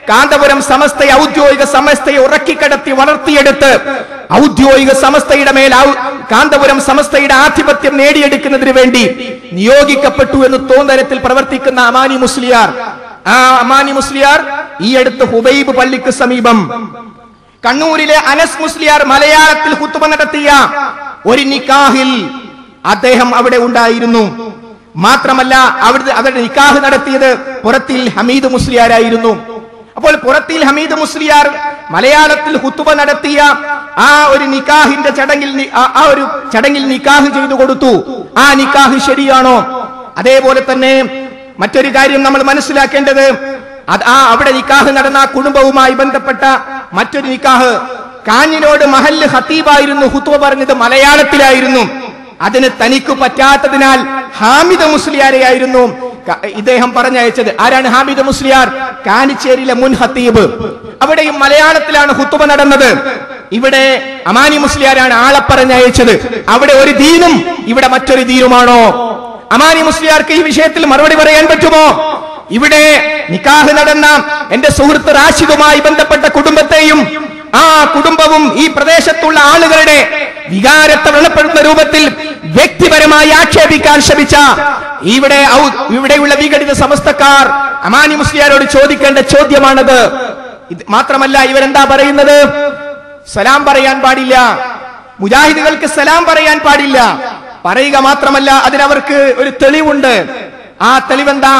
കാന്തപുരം സമസ്തയെ ഔദ്യോഗിക സമസ്തയെ ഉറക്കിക്കടത്തി വളർത്തിയെടുത്ത് ഔദ്യോഗിക സമസ്തയുടെ മേൽ ഔ- കാന്തപുരം സമസ്തയുടെ ആധിപത്യം നേടിയെടുക്കുന്നതിന് വേണ്ടി നിയോഗിക്കപ്പെട്ടു എന്ന് തോന്നരത്തിൽ പ്രവർത്തിക്കുന്ന അമാനി മുസ്ലിയാർ ആ അമാനി മുസ്ലിയാർ ഈ അടുത്ത് ഹുബൈബ് പള്ളിക്ക് സമീപം കണ്ണൂരിലെ അനസ് മുസ്ലിയാർ മലയാളത്തിൽ കുത്തുബ നടത്തിയ ഒരു നിക്കാഹിൽ അദ്ദേഹം അവിടെ ഉണ്ടായിരുന്നു മാത്രമല്ല അവിടുത്തെ അവരുടെ നിക്കാഹ് നടത്തിയത് പുറത്തിൽ ഹമീദ് മുസ്ലിയാരായിരുന്നു അപ്പോൾ പുറത്തിൽ ഹമീദ് മുസ്ലിയാർ മലയാളത്തിൽ ഹുത്തുബ നടത്തിയ ആ ഒരു നിക്കാഹിന്റെ ചടങ്ങിൽ നി- ആ- ആ ഒരു ചടങ്ങിൽ നിക്കാഹ് ചെയ്തു കൊടുത്തു ആ നിക്കാഹ് ശരിയാണോ അതേപോലെ തന്നെ മറ്റൊരു കാര്യം നമ്മൾ മനസ്സിലാക്കേണ്ടത് അത് ആ അവിടെ നിക്കാഹ് നടന്ന ആ കുടുംബവുമായി ബന്ധപ്പെട്ട മറ്റൊരു നിക്കാഹ് കാഞ്ഞിനോട് മഹല്ല് ഹത്തീബായിരുന്നു ഹുത്തുവ പറഞ്ഞത് മലയാളത്തിലായിരുന്നു അതിന് തനിക്ക് പറ്റാത്തതിനാൽ ഹാമിദ മുസ്ലിയാരെയായിരുന്നു ക- ഇദ്ദേഹം പറഞ്ഞയച്ചത് ആരാണ് ഹാമിദ മുസ്ലിയാർ കാനിച്ചേരിയിലെ മുൻ ഹത്തീബ് അവിടെയും മലയാളത്തിലാണ് ഹുത്തുബ നടന്നത് ഇവിടെ അമാനി മുസ്ലിയാരാണ് ആളെ പറഞ്ഞയച്ചത് അവിടെ ഒരു ദീനും ഇവിടെ മറ്റൊരു ദീനുമാണോ അമാനി മുസ്ലിയാർക്ക് ഈ വിഷയത്തിൽ മറുപടി പറയാൻ പറ്റുമോ ഇവിടെ നിക്കാഹ് നടന്ന എന്റെ സുഹൃത്ത് റാഷിദുമായി ബന്ധപ്പെട്ട കുടുംബത്തെയും ആ കുടുംബവും ഈ പ്രദേശത്തുള്ള ആളുകളുടെ വികാരത്തെ വെള്ളപ്പെടുന്ന രൂപത്തിൽ വ്യക്തിപരമായി ആക്ഷേപിക്കാൻ ശ്രമിച്ച ഇവിടെ ഔ- ഇവിടെയുള്ള വിഘടിത സമസ്തക്കാർ അമാനി മുസ്ലിയാരോട് ചോദിക്കേണ്ട ചോദ്യമാണത് ഇത് മാത്രമല്ല ഇവരെന്താ പറയുന്നത് സലാം പറയാൻ പാടില്ല മുജാഹിദുകൾക്ക് സലാം പറയാൻ പാടില്ല പറയുക മാത്രമല്ല അതിനവർക്ക് ഒരു തെളിവുണ്ട് ആ തെളിവെന്താ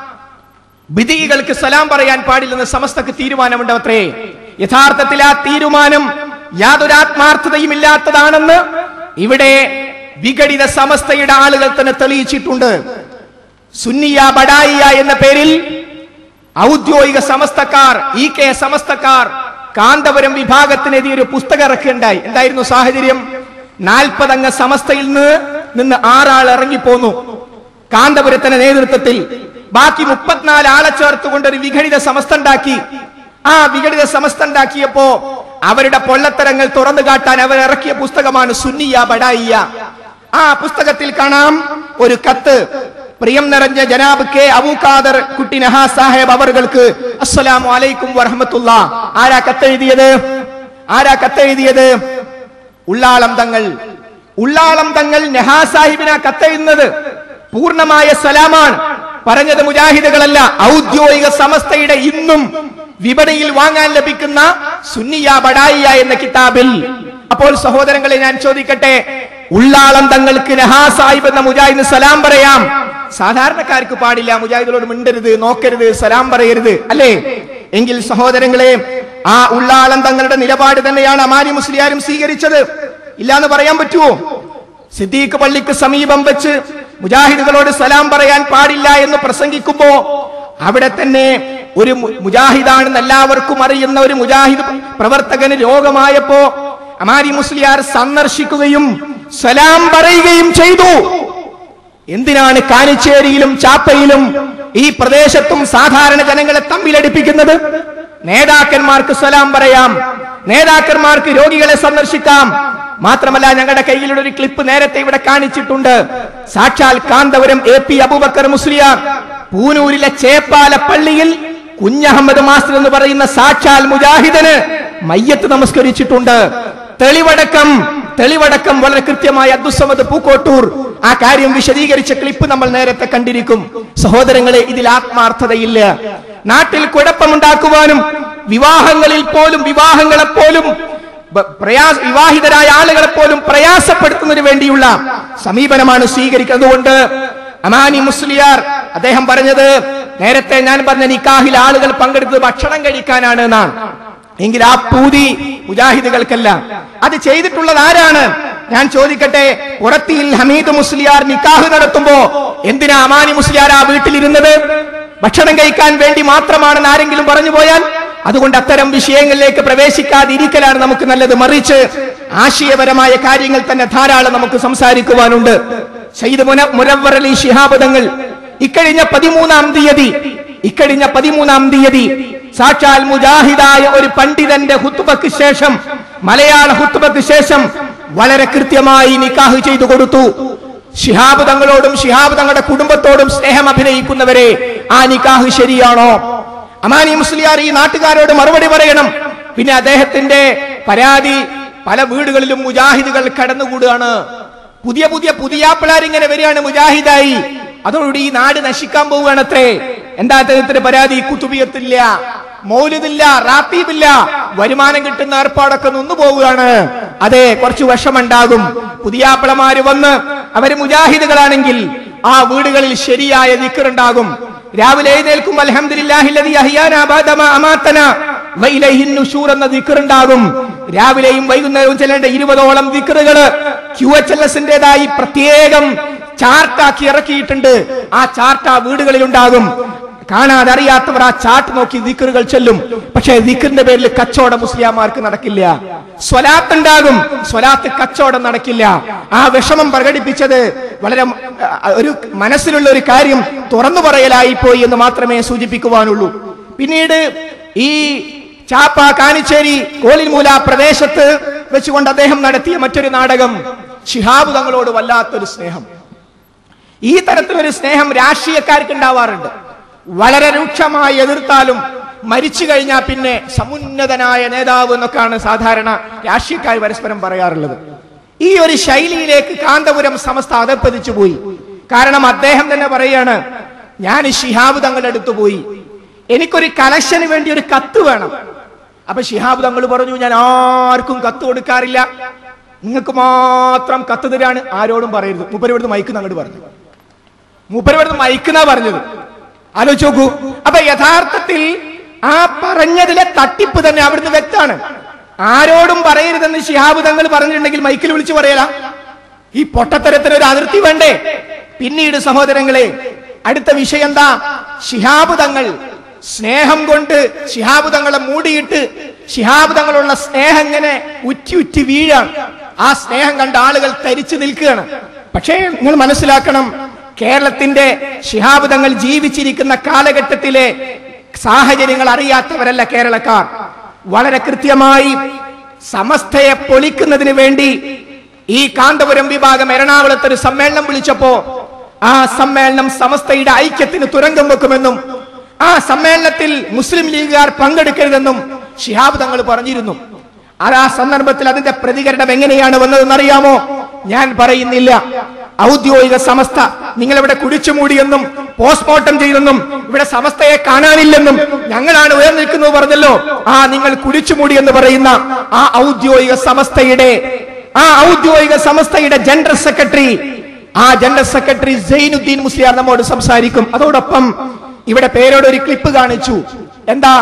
വിധികൾക്ക് സലാം പറയാൻ പാടില്ലെന്ന് സമസ്തക്ക് തീരുമാനമുണ്ട് അത്രേ യഥാർത്ഥത്തിൽ ആ തീരുമാനം യാതൊരു ആത്മാർത്ഥതയും ഇല്ലാത്തതാണെന്ന് ഇവിടെ വിഘടിത സമസ്തയുടെ ആളുകൾ തന്നെ തെളിയിച്ചിട്ടുണ്ട് സുന്നിയ ബഡായിയ എന്ന പേരിൽ ഔദ്യോഗിക സമസ്തക്കാർ ഇ കെ സമസ്തക്കാർ കാന്തപുരം വിഭാഗത്തിനെതിരെ ഒരു പുസ്തകം ഇറക്കുകയുണ്ടായി എന്തായിരുന്നു സാഹചര്യം നാൽപ്പതംഗ സമസ്തയിൽ നിന്ന് നിന്ന് ആറാൾ ഇറങ്ങിപ്പോന്നു കാന്തപുരത്തിന്റെ നേതൃത്വത്തിൽ ബാക്കി മുപ്പത്തിനാല് ആളെ ചേർത്തുകൊണ്ട് ഒരു വിഘടിത സമസ്ത ഉണ്ടാക്കി ആ വിഘടിത സമസ്ത ഉണ്ടാക്കിയപ്പോ അവരുടെ പൊള്ളത്തരങ്ങൾ തുറന്നു കാട്ടാൻ അവർ ഇറക്കിയ പുസ്തകമാണ് സുന്നിയ ബഡായിയ ആ പുസ്തകത്തിൽ കാണാം ഒരു കത്ത് പ്രിയം നിറഞ്ഞ ജനാബ് കെ അബൂഖാദർ കുട്ടി നഹാ സാഹേബ് അവർക്ക് അസ്സലാമു അലൈക്കും വറഹമത്തുള്ള ആരാ കത്തെഴുതിയത് ആരാ കത്തെഴുതിയത് ഉള്ളാളം തങ്ങൾ ഉള്ളാളം തങ്ങൾ നെഹാ സാഹിബിന കത്തെഴുതുന്നത് പൂർണ്ണമായ സലാമാണ് പറഞ്ഞത് മുജാഹിദുകളല്ല ഔദ്യോഗിക സമസ്തയുടെ ഇന്നും വിപണിയിൽ വാങ്ങാൻ ലഭിക്കുന്ന സുന്നിയ ബഡായിയ എന്ന കിതാബിൽ അപ്പോൾ സഹോദരങ്ങളെ ഞാൻ ചോദിക്കട്ടെ ഉള്ളാളം തങ്ങൾക്ക് നഹാ സാഹിബ് എന്ന മുജാഹിദിന് സലാം പറയാം സാധാരണക്കാർക്ക് പാടില്ല മുജാഹിദിനോട് മിണ്ടരുത് നോക്കരുത് സലാം പറയരുത് അല്ലേ എങ്കിൽ സഹോദരങ്ങളെ ആ ഉള്ളാളം തങ്ങളുടെ നിലപാട് തന്നെയാണ് അമാനി മുസ്ലിയാരും സ്വീകരിച്ചത് ഇല്ലാന്ന് പറയാൻ പറ്റുമോ സിദ്ദീഖ് പള്ളിക്ക് സമീപം വെച്ച് മുജാഹിദുകളോട് സലാം പറയാൻ പാടില്ല എന്ന് പ്രസംഗിക്കുമ്പോ അവിടെ തന്നെ ഒരു മു- മുജാഹിദാണെന്ന് എല്ലാവർക്കും അറിയുന്ന ഒരു മുജാഹിദ് പ്രവർത്തകന് രോഗമായപ്പോ അമാരി മുസ്ലിയാർ സന്ദർശിക്കുകയും സലാം പറയുകയും ചെയ്തു എന്തിനാണ് കാനിച്ചേരിയിലും ചാപ്പയിലും ഈ പ്രദേശത്തും സാധാരണ ജനങ്ങളെ തമ്മിലടിപ്പിക്കുന്നത് നേതാക്കന്മാർക്ക് സലാം പറയാം നേതാക്കന്മാർക്ക് രോഗികളെ സന്ദർശിക്കാം മാത്രമല്ല ഞങ്ങളുടെ കയ്യിലുള്ള ഒരു ക്ലിപ്പ് നേരത്തെ ഇവിടെ കാണിച്ചിട്ടുണ്ട് സാക്ഷാൽ കാന്തപുരം എ പി അബൂബക്കർ മുസ്ലിയാർ പൂനൂരിലെ ചേപ്പാല പള്ളിയിൽ കുഞ്ഞഹമ്മദ് മാസ്റ്റർ എന്ന് പറയുന്ന സാക്ഷാൽ മുജാഹിദന് മയ്യത്ത് നമസ്കരിച്ചിട്ടുണ്ട് തെളിവടക്കം തെളിവടക്കം വളരെ കൃത്യമായി അബ്ദുസമദ് പൂക്കോട്ടൂർ ആ കാര്യം വിശദീകരിച്ച ക്ലിപ്പ് നമ്മൾ നേരത്തെ കണ്ടിരിക്കും സഹോദരങ്ങളെ ഇതിൽ ആത്മാർത്ഥതയില്ല നാട്ടിൽ കുഴപ്പമുണ്ടാക്കുവാനും വിവാഹങ്ങളിൽ പോലും വിവാഹങ്ങളെ പോലും ബ- പ്രയാസ വിവാഹിതരായ ആളുകളെ പോലും പ്രയാസപ്പെടുത്തുന്നതിന് വേണ്ടിയുള്ള സമീപനമാണ് സ്വീകരിക്കുന്നത് അതുകൊണ്ട് അമാനി മുസ്ലിയാർ അദ്ദേഹം പറഞ്ഞത് നേരത്തെ ഞാൻ പറഞ്ഞ നിക്കാഹിൽ ആളുകൾ പങ്കെടുത്തത് ഭക്ഷണം കഴിക്കാനാണ് എന്നാണ് എങ്കിൽ ആ പൂതി മുജാഹിദുകൾക്കല്ല അത് ചെയ്തിട്ടുള്ളത് ആരാണ് ഞാൻ ചോദിക്കട്ടെ പുറത്തിയിൽ ഹമീദ് മുസ്ലിയാർ നിക്കാഹ് നടത്തുമ്പോ എന്തിനാ അമാനി മുസ്ലിയാർ ആ വീട്ടിലിരുന്നത് ഭക്ഷണം കഴിക്കാൻ വേണ്ടി മാത്രമാണെന്ന് ആരെങ്കിലും പറഞ്ഞു പോയാൽ അതുകൊണ്ട് അത്തരം വിഷയങ്ങളിലേക്ക് പ്രവേശിക്കാതിരിക്കലാണ് നമുക്ക് നല്ലത് മറിച്ച് ആശയപരമായ കാര്യങ്ങൾ തന്നെ ധാരാളം നമുക്ക് സംസാരിക്കുവാനുണ്ട് സയ്യിദ് മുന മുനവ്വർ അലി ശിഹാബ് തങ്ങൾ ഇക്കഴിഞ്ഞ പതിമൂന്നാം തീയതി ഇക്കഴിഞ്ഞ പതിമൂന്നാം തീയതി സാക്ഷാൽ മുജാഹിദായ ഒരു പണ്ഡിതന്റെ ഹുത്തുബക്ക് ശേഷം മലയാള ഹുത്തുബക്ക് ശേഷം വളരെ കൃത്യമായി നിക്കാഹ് ചെയ്തു കൊടുത്തു ഷിഹാബ് തങ്ങളോടും ഷിഹാബ് തങ്ങളുടെ കുടുംബത്തോടും സ്നേഹം അഭിനയിക്കുന്നവരെ ആ നിക്കാഹ് ശരിയാണോ അമാനി മുസ്ലിയാർ ഈ നാട്ടുകാരോട് മറുപടി പറയണം പിന്നെ അദ്ദേഹത്തിന്റെ പരാതി പല വീടുകളിലും മുജാഹിദുകൾ കടന്നുകൂടുകയാണ് പുതിയ പുതിയ പുതിയാപ്പിളാരിങ്ങനെ വരികയാണ് മുജാഹിദായി അതോടുകൂടി ഈ നാട് നശിക്കാൻ പോവുകയാണത്രേ എന്താ അദ്ദേഹത്തിന്റെ പരാതി കുത്തുബിയത്തില്ല മൗലിദില്ല റാത്തീബില്ല വരുമാനം കിട്ടുന്ന ഏർപ്പാടൊക്കെ നിന്നു പോവുകയാണ് അതെ കുറച്ച് വിഷമുണ്ടാകും പുതിയാപ്പിളമാര് വന്ന് അവര് മുജാഹിദുകളാണെങ്കിൽ ആ വീടുകളിൽ ശരിയായ ദിക്കറുണ്ടാകും രാവിലെ എഴുന്നേൽക്കും അൽഹംദുലില്ലാഹില്ലദീ അഹ്യാനാ ബഅദമാ അമാതനാ വഇലൈഹിൻ നുശൂർ എന്ന ദിക്റുണ്ടാകും രാവിലെയും വൈകുന്നേരവും ചെല്ലേണ്ട ഇരുപതോളം ദിക്റുകള് ക്യു എച്ച് എൽ എസിന്റേതായി പ്രത്യേകം ചാർട്ടാക്കി ഇറക്കിയിട്ടുണ്ട് ആ ചാർട്ട് ആ വീടുകളിൽ ഉണ്ടാകും കാണാതെ അറിയാത്തവർ ആ ചാർട്ട് നോക്കി ദിക്കറുകൾ ചെല്ലും പക്ഷേ ദിക്കറിന്റെ പേരിൽ കച്ചവടം മുസ്ലിയാമാർക്ക് നടക്കില്ല സ്വലാത്ത് ഉണ്ടാകും സ്വലാത്ത് കച്ചവടം നടക്കില്ല ആ വിഷമം പ്രകടിപ്പിച്ചത് വളരെ ആ, ഒരു മനസ്സിലുള്ള ഒരു കാര്യം തുറന്നു പറയലായി പോയി എന്ന് മാത്രമേ സൂചിപ്പിക്കുവാനുള്ളൂ പിന്നീട് ഈ ചാപ്പ കാനിച്ചേരി കോലിൻമൂല പ്രദേശത്ത് വെച്ചുകൊണ്ട് അദ്ദേഹം നടത്തിയ മറ്റൊരു നാടകം ശിഹാബ് തങ്ങളോട് വല്ലാത്തൊരു സ്നേഹം ഈ തരത്തിലൊരു സ്നേഹം രാഷ്ട്രീയക്കാർക്ക് ഉണ്ടാവാറുണ്ട് വളരെ രൂക്ഷമായി എതിർത്താലും മരിച്ചു കഴിഞ്ഞാൽ പിന്നെ സമുന്നതനായ നേതാവ് എന്നൊക്കെയാണ് സാധാരണ രാഷ്ട്രീയക്കാർ പരസ്പരം പറയാറുള്ളത് ഈ ഒരു ശൈലിയിലേക്ക് കാന്തപുരം സമസ്ത അതപ്പതിച്ചു പോയി കാരണം അദ്ദേഹം തന്നെ പറയാണ് ഞാൻ ശിഹാബ് തങ്ങളുടെ അടുത്ത് പോയി എനിക്കൊരു കലക്ഷന് വേണ്ടി ഒരു കത്ത് വേണം അപ്പൊ ശിഹാബ് തങ്ങൾ പറഞ്ഞു ഞാൻ ആർക്കും കത്ത് കൊടുക്കാറില്ല നിങ്ങൾക്ക് മാത്രം കത്ത് തരാണ് ആരോടും പറയരുത് മുപ്പര് ഇവിടുന്ന് മൈക്ക് അങ്ങോട്ട് പറഞ്ഞു മൂപ്പര് ഇവിടുന്ന് മയക്കുന്നാ പറഞ്ഞത് ആലോചിച്ച് നോക്കൂ അപ്പൊ യഥാർത്ഥത്തിൽ ആ പറഞ്ഞതിലെ തട്ടിപ്പ് തന്നെ അവിടുന്ന് വ്യക്താണ് ആരോടും പറയരുതെന്ന് ശിഹാബ് തങ്ങൾ പറഞ്ഞിട്ടുണ്ടെങ്കിൽ മൈക്കിൽ വിളിച്ചു പറയല ഈ പൊട്ടത്തരത്തിന് ഒരു അതിർത്തി വേണ്ടേ പിന്നീട് സഹോദരങ്ങളെ അടുത്ത വിഷയം എന്താ ശിഹാബ് തങ്ങൾ സ്നേഹം കൊണ്ട് ശിഹാബ് തങ്ങളെ മൂടിയിട്ട് ശിഹാബ് തങ്ങളുള്ള സ്നേഹം ഇങ്ങനെ ഉറ്റി ഉറ്റി വീഴാണ് ആ സ്നേഹം കണ്ട ആളുകൾ തരിച്ചു നിൽക്കുകയാണ് പക്ഷേ നിങ്ങൾ മനസ്സിലാക്കണം കേരളത്തിന്റെ ശിഹാബ് തങ്ങൾ ജീവിച്ചിരിക്കുന്ന കാലഘട്ടത്തിലെ സാഹചര്യങ്ങൾ അറിയാത്തവരല്ല കേരളക്കാർ വളരെ കൃത്യമായി സമസ്തയെ പൊളിക്കുന്നതിന് വേണ്ടി ഈ കാന്തപുരം വിഭാഗം എറണാകുളത്ത് ഒരു സമ്മേളനം വിളിച്ചപ്പോ ആ സമ്മേളനം സമസ്തയുടെ ഐക്യത്തിന് തുരങ്കം വെക്കുമെന്നും ആ സമ്മേളനത്തിൽ മുസ്ലിം ലീഗുകാർ പങ്കെടുക്കരുതെന്നും ഷിഹാബ് തങ്ങൾ പറഞ്ഞിരുന്നു അത് ആ സന്ദർഭത്തിൽ അതിന്റെ പ്രതികരണം എങ്ങനെയാണ് വന്നതെന്ന് അറിയാമോ ഞാൻ പറയുന്നില്ല ഔദ്യോഗിക സമസ്ത നിങ്ങൾ ഇവിടെ കുടിച്ചുമൂടിയെന്നും പോസ്റ്റ്മോർട്ടം ചെയ്തെന്നും ഇവിടെ സമസ്തയെ കാണാനില്ലെന്നും ഞങ്ങളാണ് ഉയർന്നിരിക്കുന്നത് പറഞ്ഞല്ലോ ആ നിങ്ങൾ കുടിച്ചുമൂടി എന്ന് പറയുന്ന ആ ഔദ്യോഗിക സമസ്തയുടെ ആ ഔദ്യോഗിക സമസ്തയുടെ ജനറൽ സെക്രട്ടറി ആ ജനറൽ സെക്രട്ടറി സൈനുദ്ദീൻ മുസ്ലിയാർ നമ്മോട് സംസാരിക്കും അതോടൊപ്പം ഇവിടെ പേരോട് ഒരു ക്ലിപ്പ് കാണിച്ചു എന്താ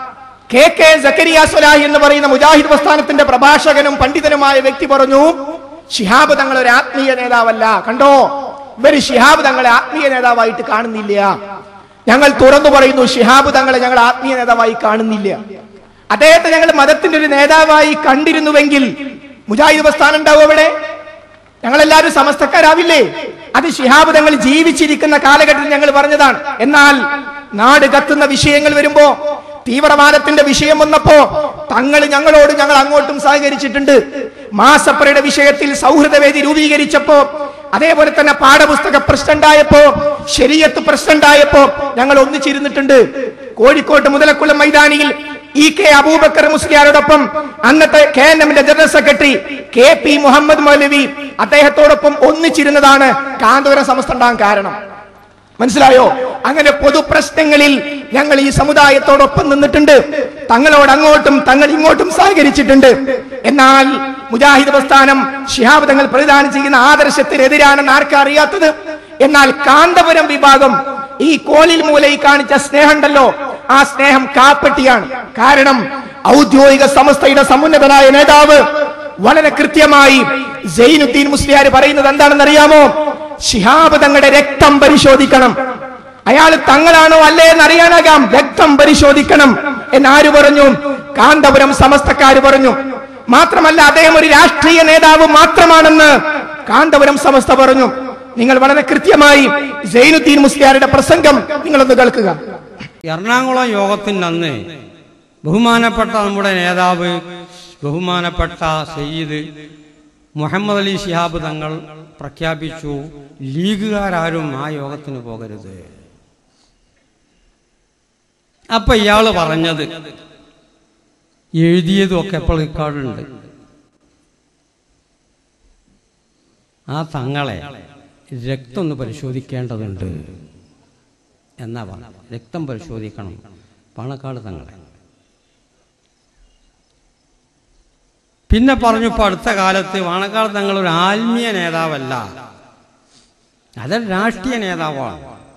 കെ കെ സക്കരിയ സ്വലാഹി എന്ന് പറയുന്ന മുജാഹിദ് പ്രസ്ഥാനത്തിന്റെ പ്രഭാഷകനും പണ്ഡിതനുമായ വ്യക്തി പറഞ്ഞു ഷിഹാബ് തങ്ങൾ ഒരു ആത്മീയ നേതാവല്ല കണ്ടോ ഇവര് ഷിഹാബ് തങ്ങളെ ആത്മീയ നേതാവായിട്ട് കാണുന്നില്ല ഞങ്ങൾ തുറന്നു പറയുന്നു ഷിഹാബ് തങ്ങളെ ഞങ്ങൾ ആത്മീയ നേതാവായി കാണുന്നില്ല അദ്ദേഹത്തെ ഞങ്ങൾ മതത്തിന്റെ ഒരു നേതാവായി കണ്ടിരുന്നുവെങ്കിൽ മുജാഹിദ് പ്രസ്ഥാനം ഉണ്ടാവും അവിടെ ഞങ്ങളെല്ലാവരും സമസ്തക്കാരാവില്ലേ അത് ശിഹാബ് തങ്ങൾ ജീവിച്ചിരിക്കുന്ന കാലഘട്ടത്തിൽ ഞങ്ങൾ പറഞ്ഞതാണ് എന്നാൽ നാട് കത്തുന്ന വിഷയങ്ങൾ വരുമ്പോ തീവ്രവാദത്തിന്റെ വിഷയം വന്നപ്പോ തങ്ങൾ ഞങ്ങളോട് ഞങ്ങൾ അങ്ങോട്ടും സഹകരിച്ചിട്ടുണ്ട് മാസപ്പറയുടെ വിഷയത്തിൽ സൗഹൃദവേദി രൂപീകരിച്ചപ്പോ അതേപോലെ തന്നെ പാഠപുസ്തക പ്രസിഡന്റ് ആയപ്പോ ശരീരത്ത് പ്രസിഡന്റ് ആയപ്പോ ഞങ്ങൾ ഒന്നിച്ചിരുന്നിട്ടുണ്ട് കോഴിക്കോട്ട് മുതലക്കുളം മൈതാനിയിൽ ഇ കെ അബൂബക്കർ മുസ്ലിയാരോടൊപ്പം അന്നത്തെ കെ എൻ എമ്മിന്റെ general secretary K P Muhammad Moulavi അദ്ദേഹത്തോടൊപ്പം ഒന്നിച്ചിരുന്നതാണ് കാന്തപുരം സമസ്ത ഉണ്ടാകാൻ കാരണം മനസ്സിലായോ അങ്ങനെ പൊതുപ്രശ്നങ്ങളിൽ ഞങ്ങൾ ഈ സമുദായത്തോടൊപ്പം നിന്നിട്ടുണ്ട് തങ്ങളോട് അങ്ങോട്ടും തങ്ങൾ ഇങ്ങോട്ടും സഹകരിച്ചിട്ടുണ്ട് എന്നാൽ മുജാഹിദ് പ്രസ്ഥാനം ശിഹാബ് തങ്ങൾ പ്രതിദാനം ചെയ്യുന്ന ആദർശത്തിനെതിരാണെന്ന് ആർക്കാ അറിയാത്തത് എന്നാൽ കാന്തപുരം വിഭാഗം ഈ കോലിൽ മൂലയിൽ കാണിച്ച സ്നേഹമുണ്ടല്ലോ ആ സ്നേഹം കാപ്പട്ടിയാണ് കാരണം ഔദ്യോഗിക സമസ്തയുടെ സമുന്നതനായ നേതാവ് വളരെ കൃത്യമായി സൈനുദ്ദീൻ മുസ്ലിയാർ പറയുന്നത് എന്താണെന്ന് അറിയാമോ ശിഹാബ് തങ്ങളുടെ രക്തം പരിശോധിക്കണം അയാൾ തങ്ങളാണോ അല്ലേ എന്ന് അറിയാനാകാം രക്തം പരിശോധിക്കണം എന്നാര് പറഞ്ഞു കാന്തപുരം സമസ്തക്കാര് പറഞ്ഞു മാത്രമല്ല അദ്ദേഹം ഒരു രാഷ്ട്രീയ നേതാവ് മാത്രമാണെന്ന് കാന്തപുരം സമസ്ത പറഞ്ഞു നിങ്ങൾ വളരെ കൃത്യമായി സൈനുദ്ദീൻ മുസ്ലിയാരുടെ പ്രസംഗം നിങ്ങളൊന്ന് കേൾക്കുക എറണാകുളം യോഗത്തിൻ്റെ അന്ന് ബഹുമാനപ്പെട്ട നമ്മുടെ നേതാവ് ബഹുമാനപ്പെട്ട സയ്യിദ് മുഹമ്മദ് അലി ശിഹാബ് തങ്ങൾ പ്രഖ്യാപിച്ചു ലീഗുകാരും ആ യോഗത്തിന് പോകരുത് അപ്പൊ ഇയാള് പറഞ്ഞത് എഴുതിയതും ഒക്കെ ഇപ്പോൾ റെക്കോർഡുണ്ട് ആ തങ്ങളെ രക്തം ഒന്ന് പരിശോധിക്കേണ്ടതുണ്ട് എന്നാ പറഞ്ഞ രക്തം പരിശോധിക്കണം പാണക്കാട് തങ്ങളെ പിന്നെ പറഞ്ഞു ഇപ്പൊ അടുത്ത കാലത്ത് വാണക്കാട് തങ്ങൾ ഒരു ആത്മീയ നേതാവല്ല അതൊരു രാഷ്ട്രീയ നേതാവാണ്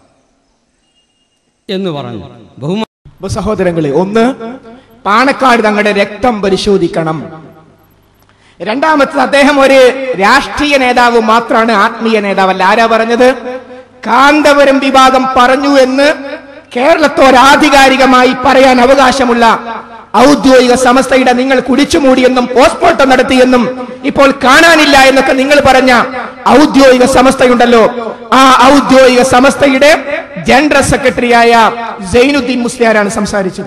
എന്ന് പറഞ്ഞു ബഹുമാ അപ്പൊ സഹോദരങ്ങളെ ഒന്ന് പാണക്കാട് തങ്ങളുടെ രക്തം പരിശോധിക്കണം രണ്ടാമത്തത് അദ്ദേഹം ഒരു രാഷ്ട്രീയ നേതാവ് മാത്രമാണ് ആത്മീയ നേതാവല്ല ആരാ പറഞ്ഞത് കാന്തപുരം വിഭാഗം പറഞ്ഞു എന്ന് കേരളത്തോരാധികാരികമായി പറയാൻ അവകാശമുള്ള ഔദ്യോഗിക സമസ്തയുടെ നിങ്ങൾ കുടിച്ചുമൂടിയെന്നും പോസ്റ്റ്മോർട്ടം നടത്തിയെന്നും ഇപ്പോൾ കാണാനില്ല എന്നൊക്കെ നിങ്ങൾ പറഞ്ഞ ഔദ്യോഗിക സമസ്തയുണ്ടല്ലോ ആ ഔദ്യോഗിക സമസ്തയുടെ ജനറൽ സെക്രട്ടറിയായ സൈനുദ്ദീൻ മുസ്ലിയാരാണ് സംസാരിച്ചത്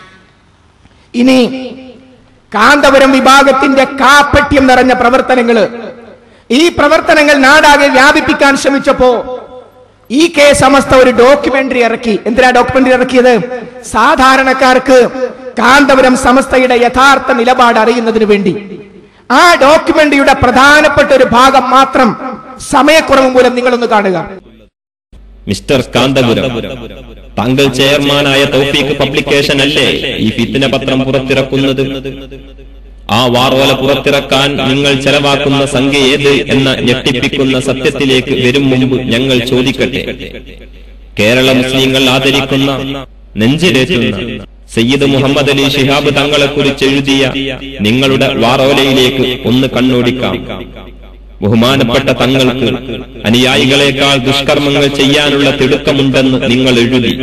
ഇനി കാന്തപുരം വിഭാഗത്തിന്റെ കാപ്പട്യം നിറഞ്ഞ പ്രവർത്തനങ്ങള് ഈ പ്രവർത്തനങ്ങൾ നാടാകെ വ്യാപിപ്പിക്കാൻ ശ്രമിച്ചപ്പോ ഈ കെ സമസ്ത ഒരു ഡോക്യുമെന്ററി ഇറക്കി എന്തിനാ ഡോക്യുമെന്ററി ഇറക്കിയത് സാധാരണക്കാർക്ക് കാന്തപുരം സമസ്തയുടെ യഥാർത്ഥ നിലപാട് അറിയുന്നതിന് വേണ്ടി ആ ഡോക്യുമെന്ററിയുടെ പ്രധാനപ്പെട്ട ഒരു ഭാഗം മാത്രം സമയക്കുറവ് മൂലം നിങ്ങളൊന്ന് കാണുക മിസ്റ്റർ കാന്തപുരം താങ്കൾ ചെയർമാനായ തൗഫീഖ് പബ്ലിക്കേഷൻ അല്ലേ ഈ ഫിത്തിന പത്രം പുറത്തിറക്കുന്നത് ആ വാറോല പുറത്തിറക്കാൻ നിങ്ങൾ ചെലവാക്കുന്ന സംഖ്യ ഏത് എന്ന ഞെട്ടിപ്പിക്കുന്ന സത്യത്തിലേക്ക് വരും മുമ്പ് ഞങ്ങൾ ചോദിക്കട്ടെ കേരള മുസ്ലിങ്ങൾ ആദരിക്കുന്ന നെഞ്ചിലേറ്റുന്ന സയ്യിദ് മുഹമ്മദ് അലി ശിഹാബ് തങ്ങളെ കുറിച്ച് എഴുതിയ നിങ്ങളുടെ വാറോലയിലേക്ക് ഒന്ന് കണ്ണോടിക്കാം ബഹുമാനപ്പെട്ട തങ്ങൾക്ക് അനുയായികളെക്കാൾ ദുഷ്കർമ്മങ്ങൾ ചെയ്യാനുള്ള തിടുക്കമുണ്ടെന്ന് നിങ്ങൾ എഴുതി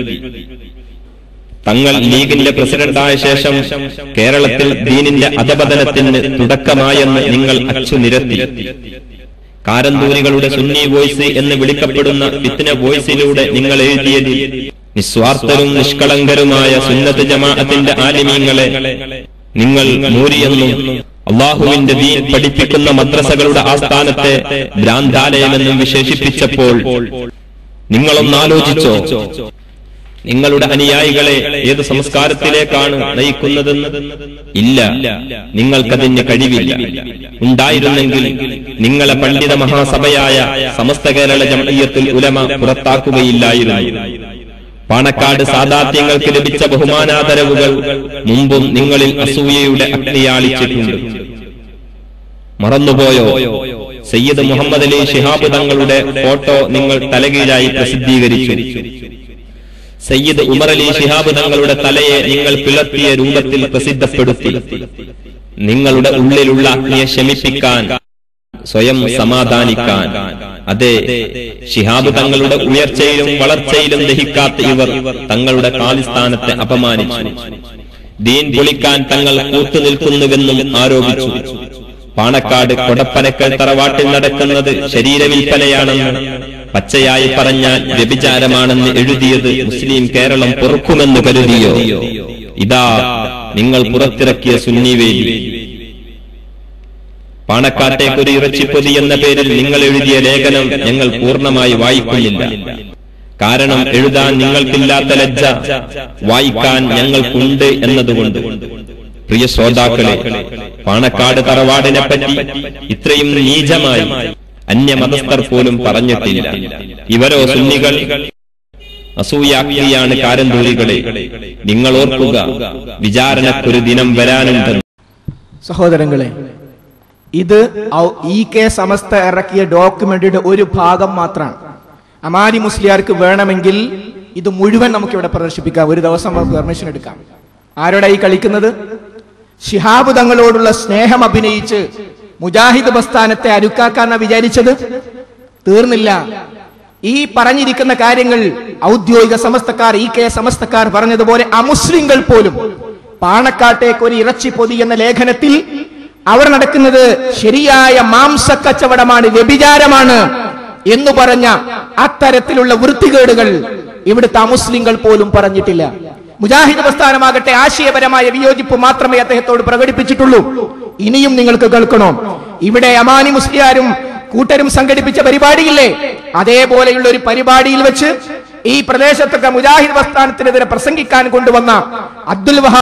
തങ്ങൾ ലീഗിന്റെ പ്രസിഡന്റായ ശേഷം കേരളത്തിൽ ദീനിന്റെ അധപതനത്തിന് തുടക്കമായെന്ന് നിങ്ങൾ അച്ചു നിരത്തി കാരന്തൂരികളുടെ സുന്നി വോയിസ് എന്ന് വിളിക്കപ്പെടുന്ന ഫിത്തിന വോയിസിലൂടെ നിങ്ങൾ എഴുതിയതിൽ നിസ്വാർത്ഥരും നിഷ്കളങ്കരുമായ സുന്നത്ത് ജമാഅത്തിന്റെ ആലിമീങ്ങളെ നിങ്ങൾ മൂരിയെന്നും അള്ളാഹുവിന്റെ ദീൻ പഠിപ്പിക്കുന്ന മദ്രസകളുടെ ആസ്ഥാനത്തെ ഭ്രാന്താലയമെന്നും വിശേഷിപ്പിച്ചപ്പോൾ നിങ്ങളൊന്ന് ആലോചിച്ചോ നിങ്ങളുടെ അനുയായികളെ ഏത് സംസ്കാരത്തിലേക്കാണ് നയിക്കുന്നതെന്ന് ഇല്ല നിങ്ങൾക്കതിന് കഴിവില്ല ഉണ്ടായിരുന്നെങ്കിൽ നിങ്ങളെ പണ്ഡിത മഹാസഭയായ സമസ്ത കേരള ജമയത്തിൽ ഉലമ പുറത്താക്കുകയില്ലായിരുന്നു പാണക്കാട് സാദാത്യങ്ങൾക്ക് ലഭിച്ച ബഹുമാനാദരവുകൾ മുമ്പും നിങ്ങളിൽ അസൂയയുടെ അഗ്നിയാളിച്ചിട്ടുണ്ട് മറന്നുപോയോ സയ്യിദ് മുഹമ്മദ് അലി ശിഹാബ് തങ്ങളുടെ ഫോട്ടോ നിങ്ങൾ തലകീഴായി പ്രസിദ്ധീകരിച്ചു സയ്യിദ് ഉമർ അലി ശിഹാബ് തങ്ങളുടെ തലയെ നിങ്ങൾ പിളർത്തിയ രൂപത്തിൽ പ്രസിദ്ധപ്പെടുത്തി നിങ്ങളുടെ ഉള്ളിലുള്ള അഗ്നിയെ ശമിപ്പിക്കാൻ സ്വയം സമാധാനിക്കാൻ അതെ ശിഹാബ് തങ്ങളുടെ ഉയർച്ചയിലും വളർച്ചയിലും ദഹിക്കാത്ത ഇവർ തങ്ങളുടെ കാലിസ്ഥാനത്തെ അപമാനിച്ചു ദീൻ പൊളിക്കാൻ തങ്ങൾ കൂട്ടുനിൽക്കുന്നുവെന്നും ആരോപിച്ചു പാണക്കാട് കൊടപ്പനക്കൽ തറവാട്ടിൽ നടക്കുന്നത് ശരീരവിൽപ്പനയാണെന്ന് പച്ചയായി പറഞ്ഞാൽ വ്യഭിചാരമാണെന്ന് എഴുതിയത് മുസ്ലിം കേരളം പൊറുക്കുമെന്ന് കരുതിയോ ഇതാ നിങ്ങൾ പുറത്തിറക്കിയ സുന്നിവേലി പാണക്കാട്ടേക്കൊരു ഇറച്ചിപ്പൊതി എന്ന പേരിൽ നിങ്ങൾ എഴുതിയ ലേഖനം ഞങ്ങൾ പൂർണ്ണമായി വായിക്കുന്നില്ല കാരണം എഴുതാൻ നിങ്ങൾക്കില്ലാത്ത ലജ്ജ വായിക്കാൻ ഞങ്ങൾക്കുണ്ട് എന്നതുകൊണ്ട് പ്രിയ ശ്രോതാക്കളെ പാണക്കാട് തറവാടിനെ പറ്റി ഇത്രയും നീചമായി അന്യമതസ്ഥർ പോലും പറഞ്ഞിട്ടില്ല ഇവരോ സുന്നികൾ അസൂയാക്തിയാണ് കാരന്തൂരികളെ നിങ്ങൾ ഓർക്കുക വിചാരണക്കൊരു ദിനം വരാനുണ്ടെന്ന് സഹോദരങ്ങളെ ഇത് ഔ- ഇ കെ സമസ്ത ഇറക്കിയ ഡോക്യുമെന്റിയുടെ ഒരു ഭാഗം മാത്രമാണ് അമാരി മുസ്ലിയാർക്ക് വേണമെങ്കിൽ ഇത് മുഴുവൻ നമുക്ക് ഇവിടെ പ്രദർശിപ്പിക്കാം ഒരു ദിവസം നമുക്ക് പെർമിഷൻ എടുക്കാം ആരോടാ ഈ കളിക്കുന്നത് ശിഹാബ് തങ്ങളോടുള്ള സ്നേഹം അഭിനയിച്ച് മുജാഹിദ് പ്രസ്ഥാനത്തെ അരുക്കാക്കാന്ന വിചാരിച്ചത് തീർന്നില്ല ഈ പറഞ്ഞിരിക്കുന്ന കാര്യങ്ങൾ ഔദ്യോഗിക സമസ്തക്കാർ ഈ കെ സമസ്തക്കാർ പറഞ്ഞതുപോലെ അമുസ്ലിങ്ങൾ പോലും പാണക്കാട്ടേക്ക് ഒരു ഇറച്ചി പൊതി എന്ന ലേഖനത്തിൽ അവർ നടക്കുന്നത് ശരിയായ മാംസക്കച്ചവടമാണ് വ്യഭിചാരമാണ് എന്ന് പറഞ്ഞ അത്തരത്തിലുള്ള വൃത്തികേടുകൾ ഇവിടുത്തെ അമുസ്ലിങ്ങൾ പോലും പറഞ്ഞിട്ടില്ല മുജാഹിദ് പ്രസ്ഥാനമാകട്ടെ ആശയപരമായ വിയോജിപ്പ് മാത്രമേ അദ്ദേഹത്തോട് പ്രകടിപ്പിച്ചിട്ടുള്ളൂ ഇനിയും നിങ്ങൾക്ക് കേൾക്കണോ ഇവിടെ അമാനി മുസ്ലിയാരും കൂട്ടരും സംഘടിപ്പിച്ച പരിപാടിയില്ലേ അതേപോലെയുള്ള ഒരു പരിപാടിയിൽ വെച്ച് ഈ പ്രദേശത്തൊക്കെ മുജാഹിദ് പ്രസ്ഥാനത്തിനെതിരെ പ്രസംഗിക്കാൻ കൊണ്ടുവന്ന അബ്ദുൽ വഹാബ്